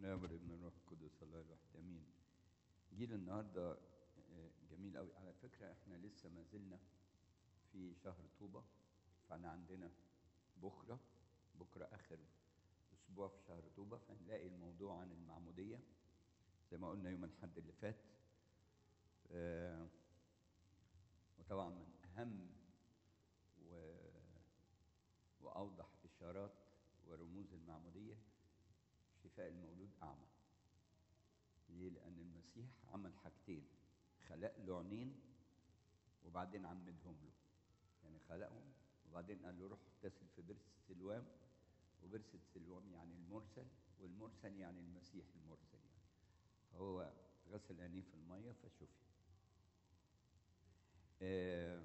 الاب والابن الروح القدس الله الواحد امين جيل النهارده آه، جميل قوي على فكره احنا لسه ما زلنا في شهر طوبه فاحنا عندنا بكره بكره اخر اسبوع في شهر طوبه فهنلاقي الموضوع عن المعموديه زي ما قلنا يوم الاحد اللي فات آه، وطبعا من اهم و... واوضح اشارات ورموز المعموديه شفاء المولود اعمى ليه لان المسيح عمل حاجتين خلق له عينين وبعدين عمدهم له يعني خلقهم وبعدين قال له روح اغتسل في برسة سلوام وبرسة سلوام يعني المرسل والمرسل يعني المسيح المرسل يعني فهو غسل عينيه في الميه فشفي آه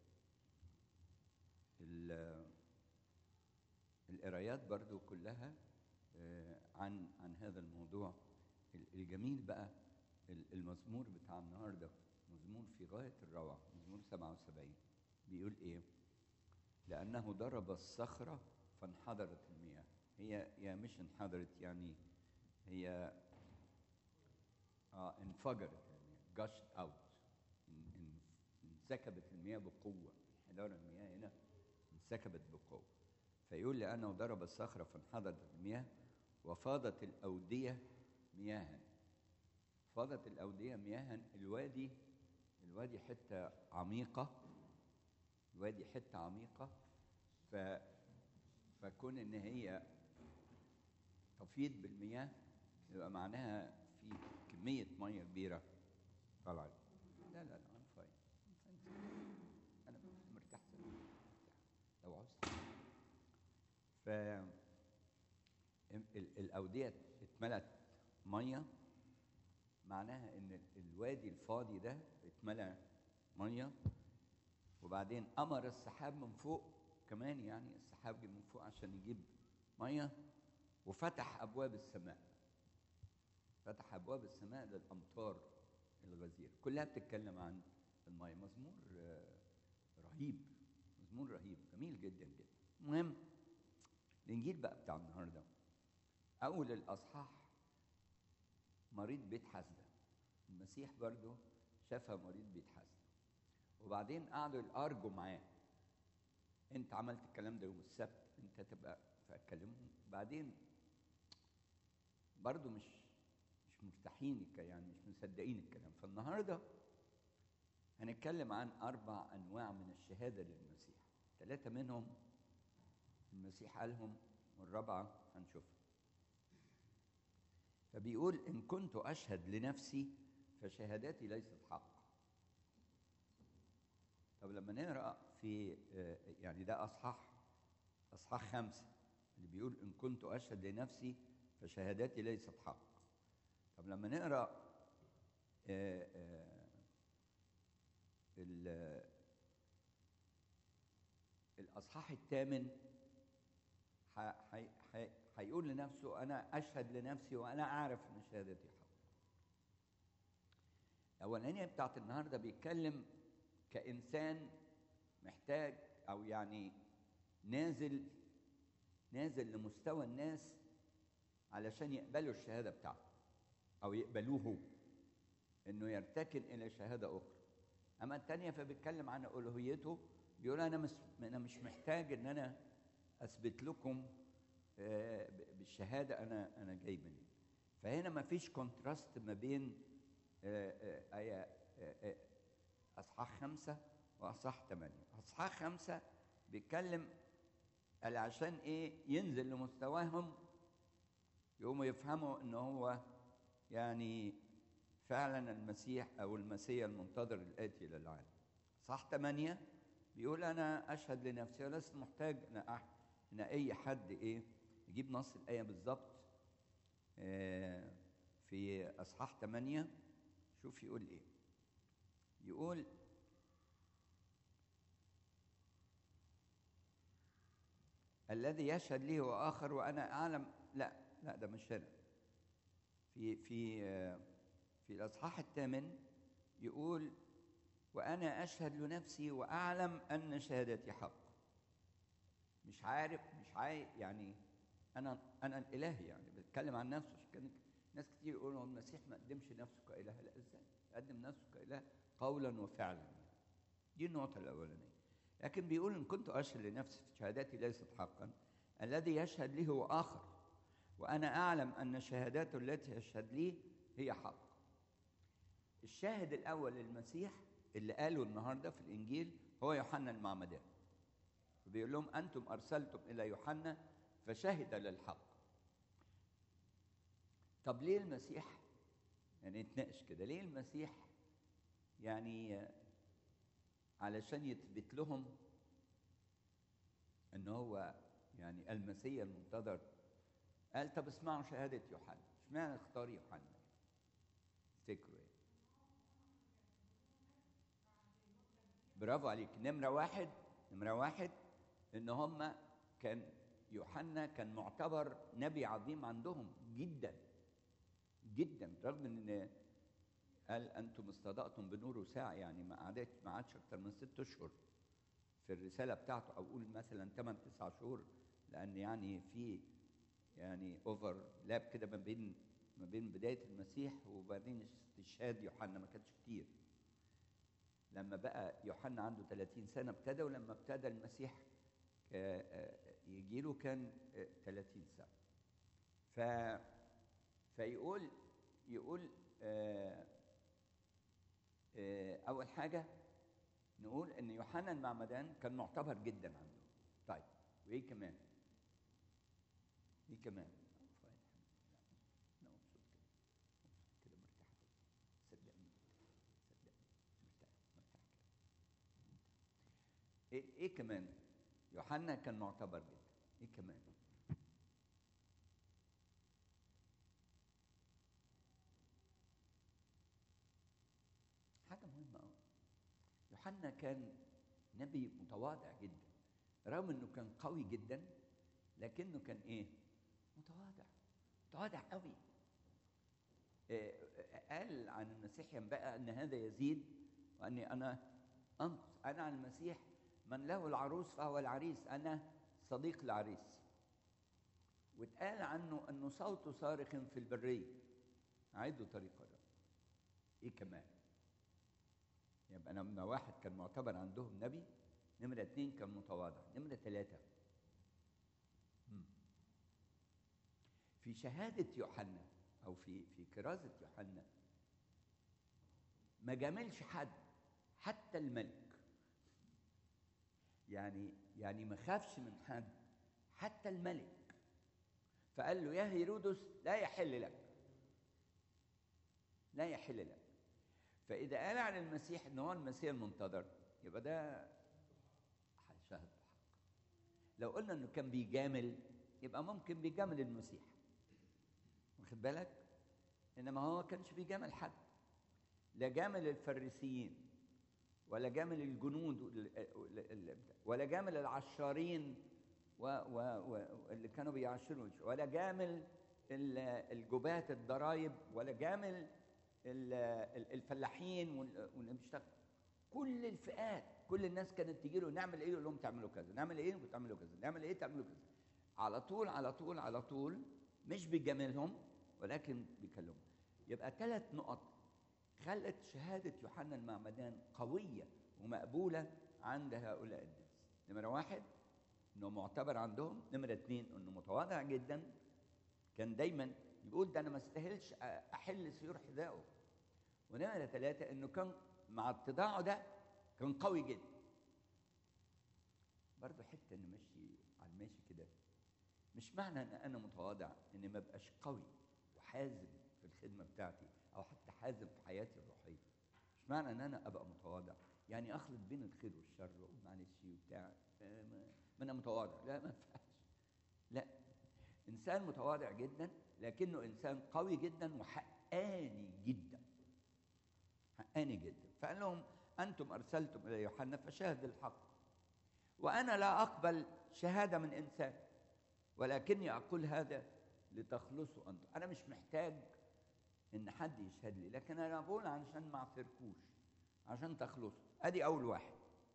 ال- القرايات برضو كلها آه، عن عن هذا الموضوع ال- الجميل بقى ال- المزمور بتاع النهارده مزمور في غايه الروعه مزمور 77 بيقول ايه لانه ضرب الصخره فانحدرت المياه هي هي مش انحدرت يعني هي اه انفجرت يعني gushed out ان- ان- انسكبت المياه بقوه انحدار المياه هنا انسكبت بقوه فيقول لأنه ضرب الصخرة فانحدرت المياه وفاضت الأودية مياها فاضت الأودية مياها الوادي الوادي حتة عميقة الوادي حتة عميقة ف فكون إن هي تفيض بالمياه يبقى معناها في كمية مية كبيرة طلعت لا لا لا I'm fine. أنا مرتاح مرتاح لو عوزت ف ال- الأودية اتملت مية معناها إن الوادي الفاضي ده اتملى مية وبعدين أمر السحاب من فوق كمان يعني السحاب جه من فوق عشان يجيب مية وفتح أبواب السماء فتح أبواب السماء للأمطار الغزيرة كلها بتتكلم عن المية مزمور آه، رهيب مزمور رهيب جميل جدا جدا المهم الانجيل بقى بتاع النهارده اول الاصحاح مريض بيت حسده المسيح برضه شافها مريض بيت حسده وبعدين قعدوا يتارجوا معاه انت عملت الكلام ده يوم السبت انت تبقى فكلمهم بعدين برضه مش مش مرتاحين الك- يعني مش مصدقين الكلام فالنهارده هنتكلم عن اربع انواع من الشهاده للمسيح ثلاثه منهم المسيح قالهم والرابعة هنشوفها فبيقول إن كنت أشهد لنفسي فشهاداتي ليست حق طب لما نقرأ في آه، يعني ده أصحاح أصحاح خمسة اللي بيقول إن كنت أشهد لنفسي فشهاداتي ليست حق طب لما نقرأ آه، آه، ال- الأصحاح الثامن ح- حي- حي- هيقول لنفسه أنا أشهد لنفسي وأنا أعرف إن شهادتي حق. الأولانية بتاعت النهاردة بيتكلم كإنسان محتاج أو يعني نازل نازل لمستوى الناس علشان يقبلوا الشهادة بتاعته أو يقبلوه هو إنه يرتكن إلى شهادة أخرى. أما التانية فبيتكلم عن ألوهيته بيقول أنا مش أنا مش محتاج إن أنا اثبت لكم آه، ب- بالشهاده انا انا جاي منين فهنا ما فيش كونتراست ما بين آه، آه، آية آه، آه، اصحاح خمسه واصحاح ثمانيه اصحاح خمسه بيتكلم قال عشان ايه ينزل لمستواهم يقوموا يفهموا ان هو يعني فعلا المسيح او المسيح المنتظر الاتي للعالم صح ثمانية بيقول انا اشهد لنفسي ولست محتاج ان أح- ان اي حد ايه يجيب نص الايه بالظبط آه، في اصحاح ثمانية شوف يقول ايه يقول الذي يشهد لي هو اخر وانا اعلم لا لا ده مش هنا في في آه، في الاصحاح الثامن يقول وانا اشهد لنفسي واعلم ان شهادتي حق مش عارف مش عاي يعني انا انا الاله يعني بتكلم عن نفسه عشان كده ناس كتير يقولوا المسيح ما قدمش نفسه كإله لا ازاي قدم نفسه كإله قولا وفعلا دي النقطة الأولانية لكن بيقول إن كنت أشهد لنفسي شهادتي ليست حقا الذي يشهد لي هو آخر وأنا أعلم أن شهاداته التي يشهد لي هي حق الشاهد الأول للمسيح اللي قاله النهاردة في الإنجيل هو يوحنا المعمدان بيقول لهم أنتم أرسلتم إلى يوحنا فشهد للحق طب ليه المسيح يعني نتناقش كده ليه المسيح يعني علشان يثبت لهم ان هو يعني المسيح المنتظر قال طب اسمعوا شهاده يوحنا اشمعنى اختار يوحنا افتكروا ايه برافو عليك نمره واحد نمره واحد ان هم كان يوحنا كان معتبر نبي عظيم عندهم جدا جدا رغم ان قال انتم استضأتم بنور ساعة يعني ما قعدتش ما قعدش اكتر من ست اشهر في الرسالة بتاعته او قول مثلا 8 9 شهور لان يعني في يعني اوفر لاب كده ما بين ما بين بداية المسيح وبعدين استشهاد يوحنا ما كانش كتير لما بقى يوحنا عنده 30 سنة ابتدى ولما ابتدى المسيح يجي له كان 30 سنة ف فيقول يقول آه آه أول حاجة نقول إن يوحنا المعمدان كان معتبر جدا عنده طيب وإيه كمان؟ إيه كمان؟ أنا مبسوط كده كده مرتاح صدقني صدقني مرتاح مرتاح كده إيه إيه كمان؟ يوحنا كان معتبر جدا إيه كمان؟ حاجة مهمة أوي يوحنا كان نبي متواضع جدا رغم انه كان قوي جدا لكنه كان ايه؟ متواضع متواضع قوي قال عن المسيح ينبغي ان هذا يزيد واني انا انقص انا عن المسيح من له العروس فهو العريس انا صديق العريس واتقال عنه انه صوته صارخ في البريه اعدوا طريق الرب ايه كمان يبقى نمرة واحد كان معتبر عندهم نبي نمرة اتنين كان متواضع نمرة ثلاثة في شهادة يوحنا أو في في كرازة يوحنا ما جاملش حد حتى الملك يعني يعني ما خافش من حد حتى الملك فقال له يا هيرودس لا يحل لك لا يحل لك فإذا قال عن المسيح إن هو المسيح المنتظر يبقى ده شهد بحق لو قلنا إنه كان بيجامل يبقى ممكن بيجامل المسيح واخد بالك؟ إنما هو ما كانش بيجامل حد لا جامل الفريسيين ولا جامل الجنود ولا جامل العشارين و و و اللي كانوا بيعشروا ولا جامل الجبات الضرايب ولا جامل الفلاحين واللي بيشتغل كل الفئات كل الناس كانت تجي له نعمل ايه يقول لهم تعملوا كذا نعمل ايه تعملوا كذا نعمل ايه تعملوا كذا على طول على طول على طول مش بيجاملهم ولكن بيكلمهم يبقى ثلاث نقط خلت شهادة يوحنا المعمدان قوية ومقبولة عند هؤلاء الناس نمرة واحد انه معتبر عندهم نمرة اثنين انه متواضع جدا كان دايما يقول ده انا ما استاهلش احل سيور حذائه ونمرة ثلاثة انه كان مع اتضاعه ده كان قوي جدا برضه حتة انه ماشي على الماشي كده مش معنى ان انا متواضع ان ما بقاش قوي وحازم في الخدمة بتاعتي او حتى حازم في حياتي الروحية مش معنى ان انا ابقى متواضع يعني اخلط بين الخير والشر واقول معلش وبتاع ما انا متواضع لا ما ينفعش لا انسان متواضع جدا لكنه انسان قوي جدا وحقاني جدا حقاني جدا فقال لهم انتم ارسلتم الى يوحنا فشاهد الحق وانا لا اقبل شهاده من انسان ولكني اقول هذا لتخلصوا انتم انا مش محتاج ان حد يشهد لي لكن انا بقول عشان ما اعثركوش عشان تخلصوا ادي اول واحد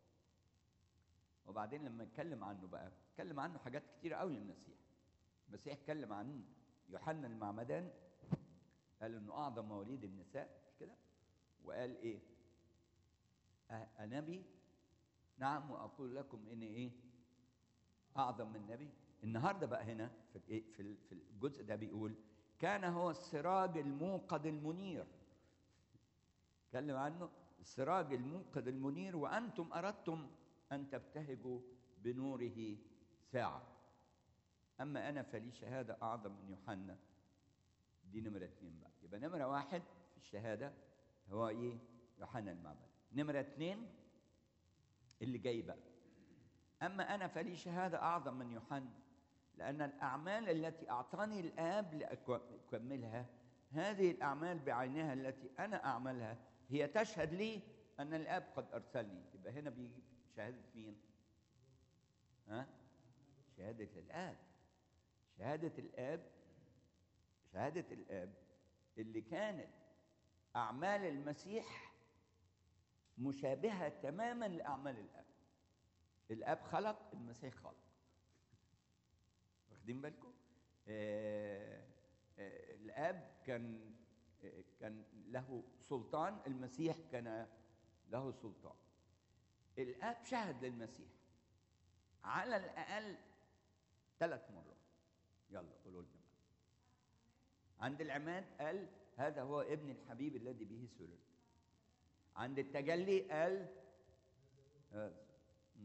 وبعدين لما اتكلم عنه بقى اتكلم عنه حاجات كتير قوي المسيح المسيح اتكلم عن يوحنا المعمدان قال انه اعظم مواليد النساء مش كده وقال ايه أ- انبي نعم واقول لكم اني ايه اعظم من نبي النهارده بقى هنا في الايه في ال- في الجزء ده بيقول كان هو السراج الموقد المنير اتكلم عنه السراج الموقد المنير وانتم اردتم ان تبتهجوا بنوره ساعه اما انا فلي شهاده اعظم من يوحنا دي نمره اتنين بقى يبقى نمره واحد في الشهاده هو ايه يوحنا المعبد نمره اتنين اللي جاي بقى اما انا فلي شهاده اعظم من يوحنا لان الاعمال التي اعطاني الاب لاكملها هذه الاعمال بعينها التي انا اعملها هي تشهد لي ان الاب قد ارسلني يبقى هنا بيجي شهاده مين ها شهاده الاب شهاده الاب شهاده الاب اللي كانت اعمال المسيح مشابهه تماما لاعمال الاب الاب خلق المسيح خلق واخدين بالكم آه آه الاب كان آه كان له سلطان المسيح كان له سلطان الاب شهد للمسيح على الاقل ثلاث مرات يلا قولوا لنا بقى. عند العماد قال هذا هو ابن الحبيب الذي به سرر عند التجلي قال هذا مم.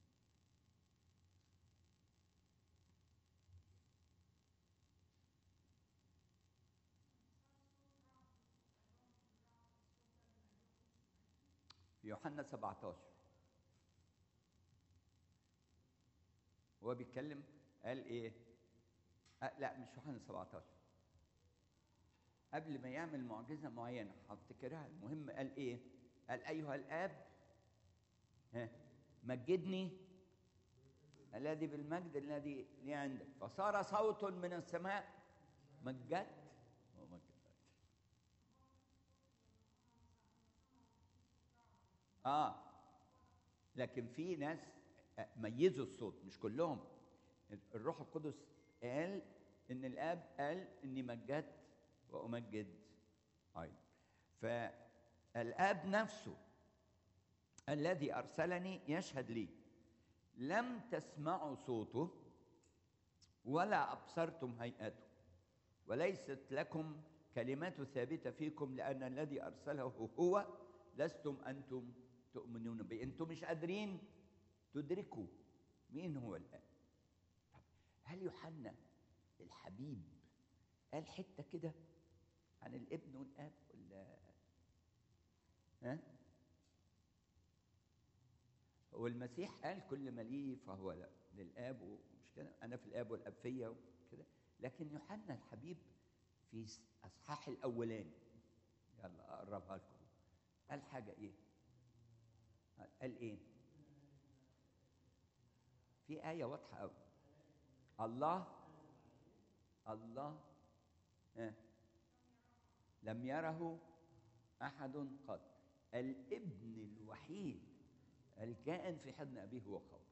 في يوحنا 17 هو بيتكلم قال ايه أه لا مش يوحنا 17 قبل ما يعمل معجزه معينه هفتكرها المهم قال ايه قال ايها الاب ها مجدني الذي بالمجد الذي لي عندك فصار صوت من السماء مجدت ومجدت اه لكن في ناس ميزوا الصوت مش كلهم الروح القدس قال ان الاب قال اني مجدت وامجد ايضا فالاب نفسه الذي ارسلني يشهد لي لم تسمعوا صوته ولا ابصرتم هيئته وليست لكم كلمات ثابته فيكم لان الذي ارسله هو لستم انتم تؤمنون به انتم مش قادرين تدركوا مين هو الاب طب هل يوحنا الحبيب قال حته كده عن الابن والاب ولا ها هو المسيح قال كل ما لي فهو لا للاب ومش كده انا في الاب والاب فيا وكده لكن يوحنا الحبيب في اصحاح الاولاني يلا اقربها لكم قال حاجه ايه قال ايه في ايه واضحه قوي الله الله ها لم يره احد قط الابن الوحيد الكائن في حضن ابيه هو خبر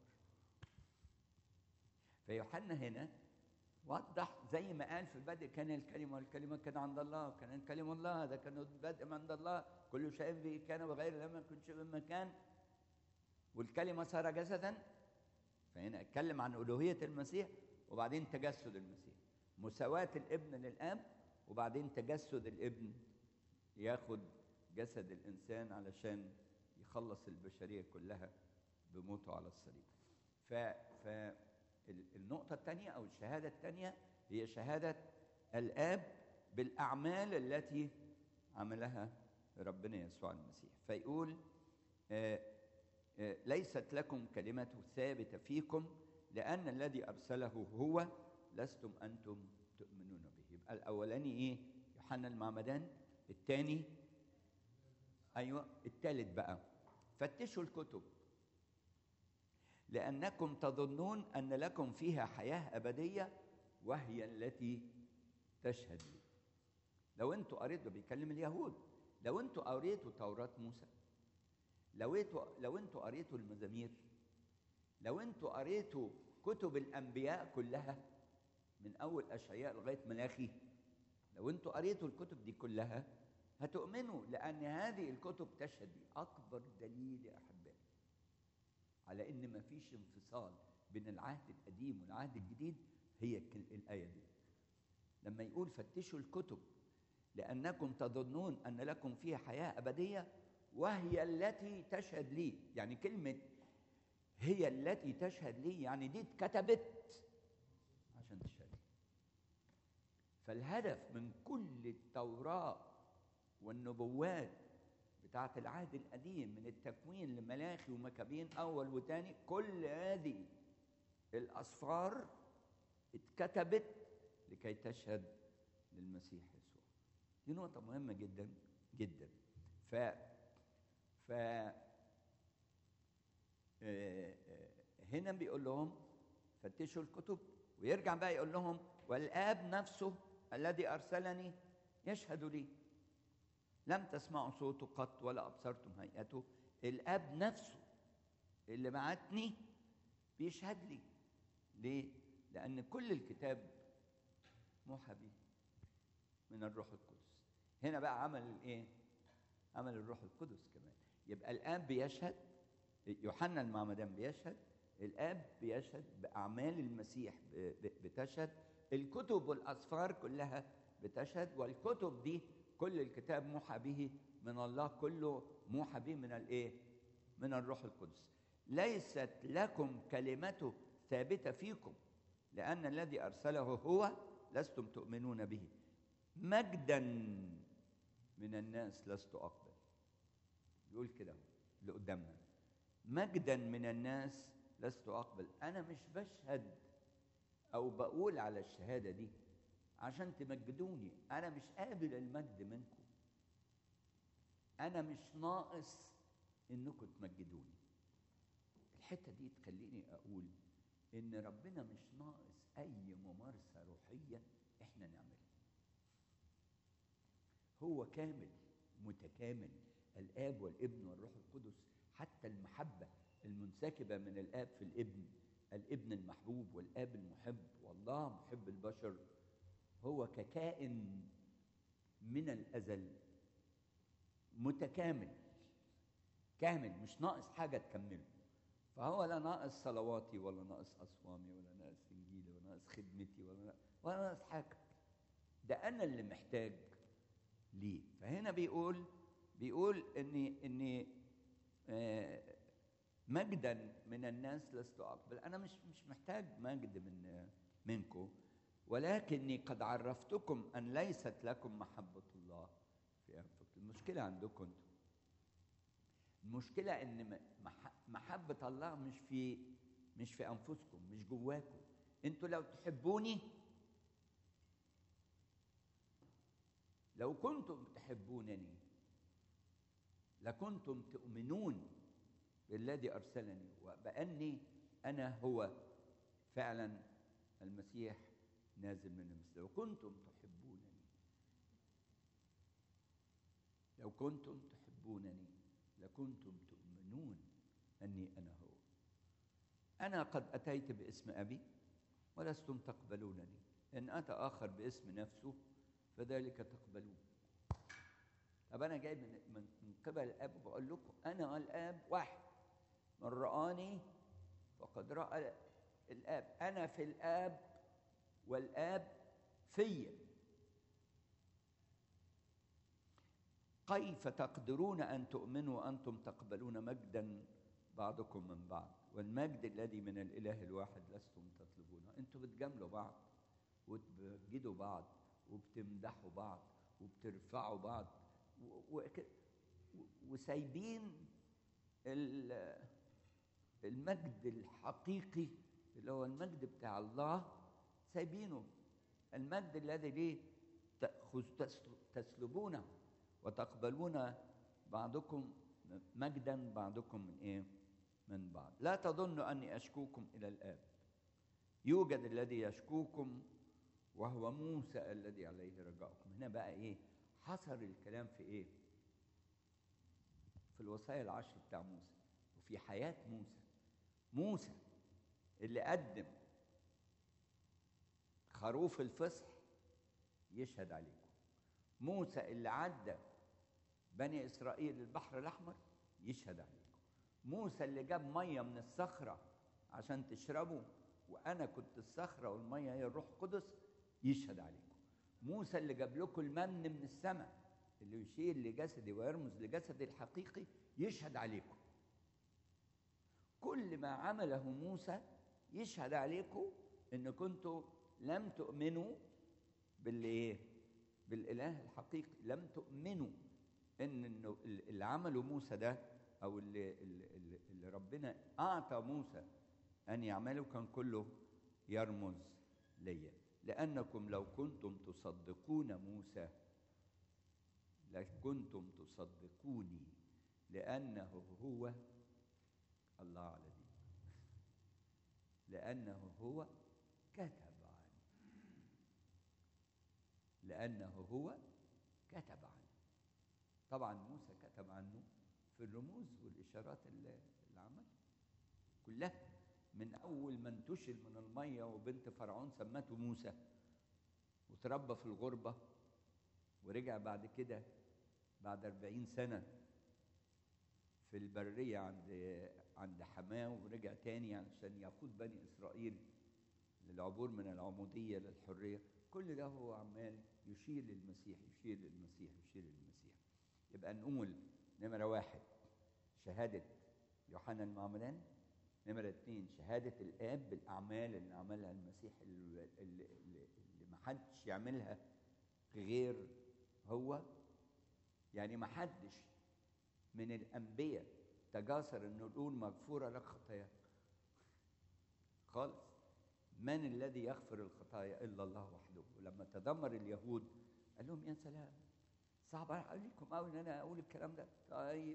فيوحنا هنا وضح زي ما قال في البدء كان الكلمه والكلمه كان عند الله كان الكلمه الله هذا كان البدء من عند الله كل شيء به كان وغير لم يكن شيء مما كان والكلمه صار جسدا فهنا اتكلم عن الوهيه المسيح وبعدين تجسد المسيح مساواه الابن للاب وبعدين تجسد الابن ياخد جسد الانسان علشان يخلص البشريه كلها بموته على الصليب ف ف النقطة الثانية أو الشهادة الثانية هي شهادة الآب بالأعمال التي عملها ربنا يسوع المسيح فيقول آآ آآ ليست لكم كلمة ثابتة فيكم لأن الذي أرسله هو لستم أنتم تؤمنون به يبقى الأولاني إيه يوحنا المعمدان الثاني أيوة الثالث بقى فتشوا الكتب لأنكم تظنون أن لكم فيها حياة أبدية وهي التي تشهد لي لو أنتوا قريتوا بيكلم اليهود لو أنتوا قريتوا توراة موسى لو أنتوا لو أنتوا قريتوا المزامير لو أنتوا قريتوا كتب الأنبياء كلها من أول أشعياء لغاية ملاخي لو انتوا قريتوا الكتب دي كلها هتؤمنوا لان هذه الكتب تشهد لي اكبر دليل يا احبائي على ان مفيش انفصال بين العهد القديم والعهد الجديد هي الكل- الايه دي لما يقول فتشوا الكتب لانكم تظنون ان لكم فيها حياه ابديه وهي التي تشهد لي يعني كلمه هي التي تشهد لي يعني دي اتكتبت عشان تشهد لي فالهدف من كل التوراه والنبوات بتاعت العهد القديم من التكوين لملاخي ومكابين اول وتاني كل هذه الاسفار اتكتبت لكي تشهد للمسيح يسوع دي نقطة مهمة جدا جدا ف ف آه، آه، هنا بيقول لهم فتشوا الكتب ويرجع بقى يقول لهم والآب نفسه الذي أرسلني يشهد لي لم تسمعوا صوته قط ولا أبصرتم هيئته الآب نفسه اللي بعتني بيشهد لي ليه؟ لأن كل الكتاب موحى به من الروح القدس هنا بقى عمل الايه عمل الروح القدس كمان يبقى الاب بيشهد يوحنا المعمدان بيشهد الاب بيشهد باعمال المسيح ب- ب- بتشهد الكتب والاسفار كلها بتشهد والكتب دي كل الكتاب موحى به من الله كله موحى به من الايه من الروح القدس ليست لكم كلمته ثابته فيكم لان الذي ارسله هو لستم تؤمنون به مجدا من الناس لست اقبل يقول كده اللي قدامنا مجدا من الناس لست اقبل انا مش بشهد او بقول على الشهاده دي عشان تمجدوني انا مش قابل المجد منكم انا مش ناقص انكم تمجدوني الحته دي تخليني اقول ان ربنا مش ناقص اي ممارسه روحيه احنا نعملها هو كامل متكامل الاب والابن والروح القدس حتى المحبه المنسكبه من الاب في الابن الابن المحبوب والاب المحب والله محب البشر هو ككائن من الازل متكامل كامل مش ناقص حاجه تكمله فهو لا ناقص صلواتي ولا ناقص اصوامي ولا ناقص انجيلي ولا ناقص خدمتي ولا ناقص ولا ناقص حاجه ده انا اللي محتاج ليه فهنا بيقول بيقول اني اني آه، مجدا من الناس لست اقبل انا مش مش محتاج مجد من منكم ولكني قد عرفتكم ان ليست لكم محبه الله في انفسكم المشكله عندكم انتم المشكله ان م- مح- محبه الله مش في مش في انفسكم مش جواكم انتوا لو تحبوني لو كنتم تحبونني لكنتم تؤمنون بالذي ارسلني وباني انا هو فعلا المسيح نازل من المسجد لو كنتم تحبونني لو كنتم تحبونني لكنتم تؤمنون اني انا هو انا قد اتيت باسم ابي ولستم تقبلونني ان اتى اخر باسم نفسه فذلك تقبلون طب انا جاي من من من قبل الاب وبقول لكم انا والاب واحد من رآني فقد رأى الاب انا في الاب والاب فيا كيف تقدرون ان تؤمنوا وانتم تقبلون مجدا بعضكم من بعض والمجد الذي من الاله الواحد لستم تطلبونه انتم بتجاملوا بعض وتبجدوا بعض وبتمدحوا بعض وبترفعوا بعض و- وك- و- وسايبين ال- المجد الحقيقي اللي هو المجد بتاع الله سايبينه المجد الذي ليه تأخذ تسل- تسلبونه وتقبلون بعضكم مجدا بعضكم من ايه من بعض لا تظنوا اني اشكوكم الى الاب يوجد الذي يشكوكم وهو موسى الذي عليه رجاؤكم هنا بقى ايه حصر الكلام في ايه في الوصايا العشر بتاع موسى وفي حياة موسى موسى اللي قدم خروف الفصح يشهد عليكم موسى اللي عدى بني اسرائيل البحر الاحمر يشهد عليكم موسى اللي جاب ميه من الصخره عشان تشربوا وانا كنت الصخره والميه هي الروح القدس يشهد عليكم موسى اللي جاب لكم المن من السماء اللي يشير لجسدي ويرمز لجسدي الحقيقي يشهد عليكم كل ما عمله موسى يشهد عليكم ان كنتوا لم تؤمنوا بالايه بالاله الحقيقي لم تؤمنوا ان انه اللي عمله موسى ده او اللي, اللي, اللي ربنا اعطى موسى ان يعمله كان كله يرمز ليا لانكم لو كنتم تصدقون موسى لكنتم تصدقوني لانه هو الله على دي لانه هو كتب عنه لانه هو كتب عنه طبعا موسى كتب عنه في الرموز والاشارات اللي, اللي عملها كلها من اول ما انتشل من الميه وبنت فرعون سمته موسى وتربى في الغربه ورجع بعد كده بعد أربعين سنة في البرية عند عند حماه ورجع تاني علشان يقود بني إسرائيل للعبور من العمودية للحرية كل ده هو عمال يشير للمسيح يشير للمسيح يشير للمسيح يبقى نقول نمرة واحد شهادة يوحنا المعمدان نمرة اتنين شهادة الآب بالأعمال اللي عملها المسيح اللي, اللي, اللي, اللي محدش يعملها غير هو يعني ما حدش من الأنبياء تجاسر إنه يقول مغفورة لك خطاياك خالص من الذي يغفر الخطايا إلا الله وحده ولما تدمر اليهود قال لهم يا سلام صعب عليكم قوي إن أنا أقول الكلام ده طيب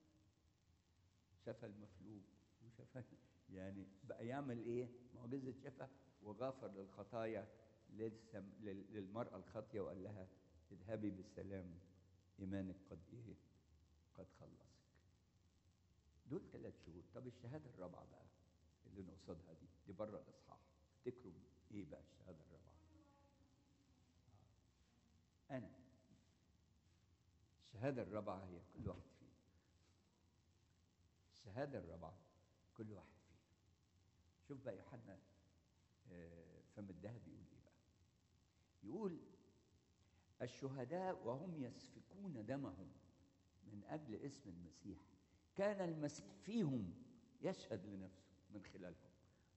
شفى المفلوج وشفى يعني بقى يعمل إيه معجزة شفى وغفر للخطايا للسم... للمرأة الخاطية وقال لها اذهبي بالسلام إيمانك قد إيه؟ قد خلصك. دول ثلاث شهور، طب الشهادة الرابعة بقى اللي نقصدها دي، دي بره الإصحاح، تفتكروا إيه بقى الشهادة الرابعة؟ أنا الشهادة الرابعة هي كل واحد فينا. الشهادة الرابعة كل واحد فينا. شوف بقى يوحنا فم الذهب يقول إيه بقى؟ يقول الشهداء وهم يسفكون دمهم من اجل اسم المسيح كان المسيح فيهم يشهد لنفسه من خلالهم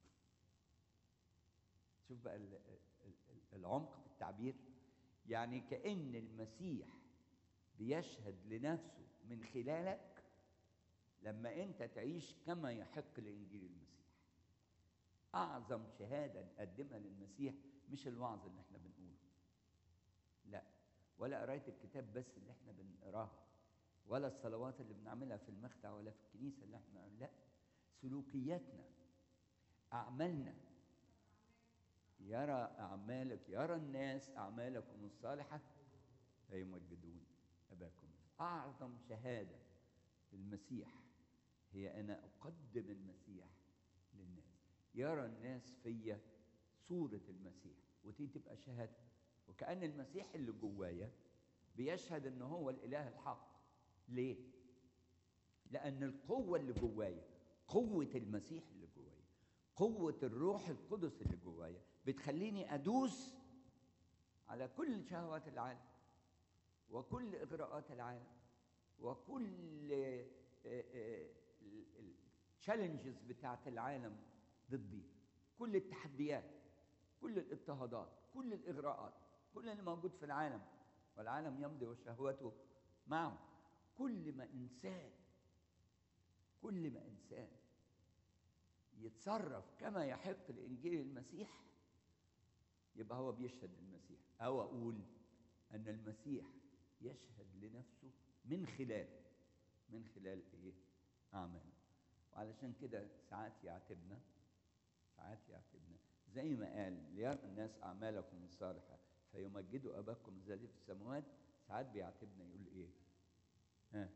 شوف بقى العمق في التعبير يعني كأن المسيح بيشهد لنفسه من خلالك لما انت تعيش كما يحق لانجيل المسيح اعظم شهاده نقدمها للمسيح مش الوعظ اللي احنا بنقوله لا ولا قرايه الكتاب بس اللي احنا بنقراها ولا الصلوات اللي بنعملها في المخدع ولا في الكنيسه اللي احنا لا سلوكياتنا اعمالنا يرى اعمالك يرى الناس اعمالكم الصالحه فيمجدون اباكم اعظم شهاده للمسيح هي انا اقدم المسيح للناس يرى الناس فيا صوره المسيح ودي تبقى شهاده وكأن المسيح اللي جوايا بيشهد ان هو الاله الحق ليه لان القوه اللي جوايا قوه المسيح اللي جوايا قوه الروح القدس اللي جوايا بتخليني ادوس على كل شهوات العالم وكل اغراءات العالم وكل التشالنجز بتاعت العالم ضدي كل التحديات كل الاضطهادات كل الاغراءات كل اللي موجود في العالم والعالم يمضي وشهوته معه كل ما انسان كل ما انسان يتصرف كما يحق لانجيل المسيح يبقى هو بيشهد للمسيح او اقول ان المسيح يشهد لنفسه من خلال من خلال ايه اعماله وعلشان كده ساعات يعاتبنا ساعات يعاتبنا زي ما قال ليرى الناس اعمالكم الصالحه فيمجدوا اباكم الذي في السماوات ساعات بيعاتبنا يقول ايه ها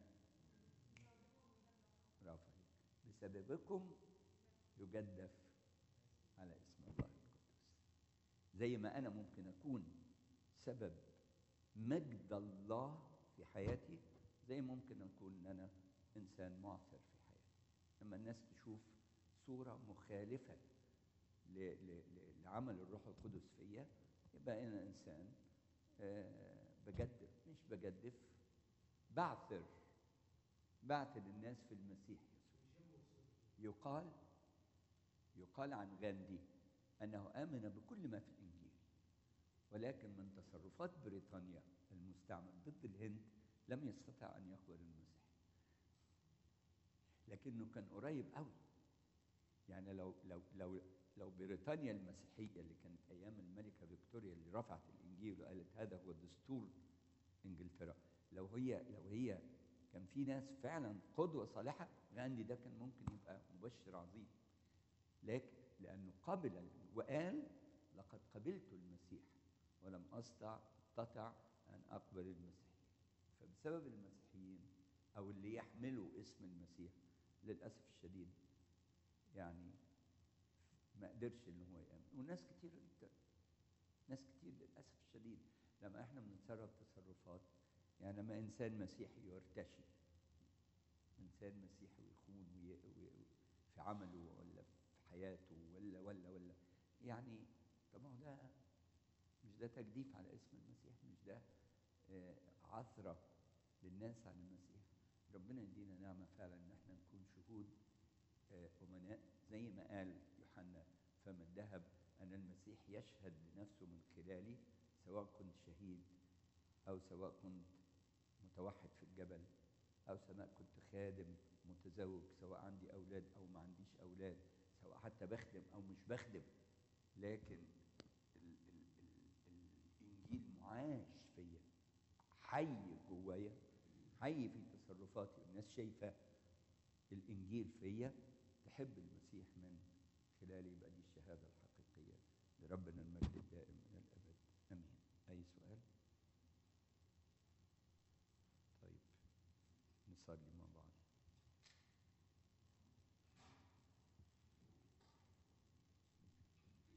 برافو عليك بسببكم يجدف على اسم الله القدوس زي ما انا ممكن اكون سبب مجد الله في حياتي زي ممكن اكون ان انا انسان معثر في حياتي لما الناس تشوف صوره مخالفه ل- ل- ل- لعمل الروح القدس فيا يبقى انا انسان آه، بجدف مش بجدف بعثر بعثر الناس في المسيح يسوع يقال يقال عن غاندي انه امن بكل ما في الانجيل ولكن من تصرفات بريطانيا المستعمر ضد الهند لم يستطع ان يقبل المسيح لكنه كان قريب قوي يعني لو لو لو لو بريطانيا المسيحيه اللي كانت ايام الملكه فيكتوريا اللي رفعت الانجيل وقالت هذا هو دستور انجلترا لو هي لو هي كان في ناس فعلا قدوه صالحه غاندي ده كان ممكن يبقى مبشر عظيم لكن لانه قبل وقال لقد قبلت المسيح ولم استطع استطع ان اقبل المسيح فبسبب المسيحيين او اللي يحملوا اسم المسيح للاسف الشديد يعني ما قدرش ان هو يامن وناس كتير جدا ناس كتير للاسف الشديد لما احنا بنتصرف تصرفات يعني لما انسان مسيحي يرتشي انسان مسيحي ويخون وي... وي... في عمله ولا في حياته ولا ولا ولا يعني طب ما هو ده مش ده تجديف على اسم المسيح مش ده آه، عثرة للناس عن المسيح ربنا يدينا نعمة فعلا ان احنا نكون شهود آه، أمناء زي ما قال يوحنا فم الذهب أن المسيح يشهد لنفسه من خلالي سواء كنت شهيد أو سواء كنت متوحد في الجبل أو سواء كنت خادم متزوج سواء عندي أولاد أو ما عنديش أولاد سواء حتى بخدم أو مش بخدم لكن ال ال ال الإنجيل معاش فيا حي جوايا حي في تصرفاتي الناس شايفة الإنجيل فيا تحب المسيح من خلالي يبقى دي الشهادة الحقيقية لربنا المجد الدائم إلى